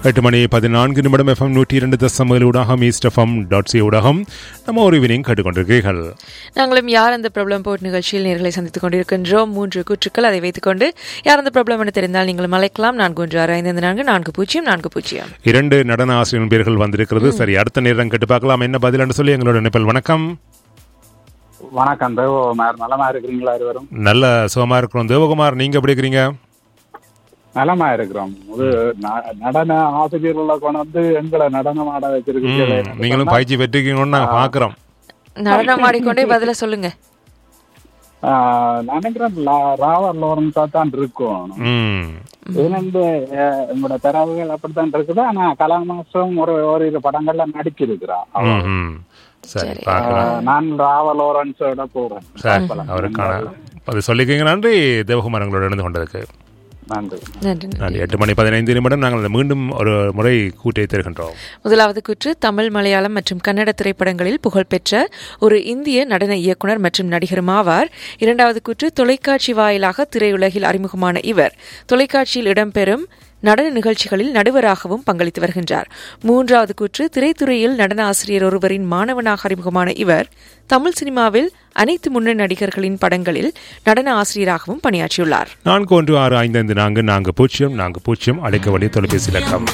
எட்டு மணி பதினான்கு நிமிடம் எஃப்எம் நூற்றி இரண்டு தசம் ஏழு ஊடாகம் ஈஸ்ட் எஃப்எம் டாட் சி ஊடாகம் நம்ம ஒரு வினிங் கேட்டுக்கொண்டிருக்கீர்கள் நாங்களும் யார் அந்த ப்ராப்ளம் போட் நிகழ்ச்சியில் நேர்களை சந்தித்துக் கொண்டிருக்கின்றோம் மூன்று கூற்றுக்கள் அதை வைத்துக்கொண்டு யார் அந்த ப்ராப்ளம் என தெரிந்தால் நீங்களும் அழைக்கலாம் நான்கு ஒன்று ஆறு ஐந்து ஐந்து நான்கு நான்கு பூஜ்ஜியம் நான்கு பூஜ்ஜியம் இரண்டு நடன ஆசிரியர் பேர்கள் வந்திருக்கிறது சரி அடுத்த நேரம் கேட்டு பார்க்கலாம் என்ன பதில் என்று சொல்லி எங்களோட நினைப்பல் வணக்கம் வணக்கம் தேவகுமார் நலமா இருக்கிறீங்களா இருவரும் நல்ல சுகமா இருக்கிறோம் தேவகுமார் நீங்க எப்படி இருக்கிறீங்க நலமா இருக்கிறோம் இது ந- நடன ஆசிரியர்களை கொண்டு வந்து எங்களை நடனம் ஆட வச்சிருக்கீங்களே ம், நீங்களும் பயிற்சி பெற்றிருக்கீங்கன்னு நாங்க பாக்குறோம் நடனம் ஆடிக்கொண்டே பதில சொல்லுங்க ஆஹ், நினைக்கிறேன் லா- ராவர் லோரன்ஸா தான் இருக்கும் ம் இதுல இருந்து அஹ், உங்களோட தரவுகள் அப்படித்தான் இருக்குது ஆனா கலா மாசம் ஒரு ஓரிரு படங்கள்ல நடிச்சிருக்கிறா அவ. ம், ம். சரி பார்க்கலாம் ஆஹ், நான் ராவ லோரன்ஸோட போறேன் சரி அவருக்கான அது சொல்லிக்கீங்க நன்றி தேவகுமார் எங்களோட இணைந்து கொண்டதுக்கு நன்றி நன்றி நன்றி எட்டு மணி பதினைந்து நிமிடம் நாங்கள் மீண்டும் ஒரு முறை கூட்டி தருகின்றோம் முதலாவது கூற்று தமிழ் மலையாளம் மற்றும் கன்னட திரைப்படங்களில் புகழ்பெற்ற ஒரு இந்திய நடன இயக்குனர் மற்றும் நடிகரும் ஆவார் இரண்டாவது கூற்று தொலைக்காட்சி வாயிலாக திரையுலகில் அறிமுகமான இவர் தொலைக்காட்சியில் இடம்பெறும் நடன நிகழ்ச்சிகளில் நடுவராகவும் பங்களித்து வருகின்றார் மூன்றாவது கூற்று திரைத்துறையில் நடன ஆசிரியர் ஒருவரின் மாணவனாக அறிமுகமான இவர் தமிழ் சினிமாவில் அனைத்து முன்னணி நடிகர்களின் படங்களில் நடன ஆசிரியராகவும் பணியாற்றியுள்ளார் நான்கு ஒன்று ஆறு ஐந்து ஐந்து நான்கு நான்கு பூஜ்ஜியம் நான்கு பூஜ்ஜியம் அழைக்க வேண்டிய தொலைபேசி இலக்கம்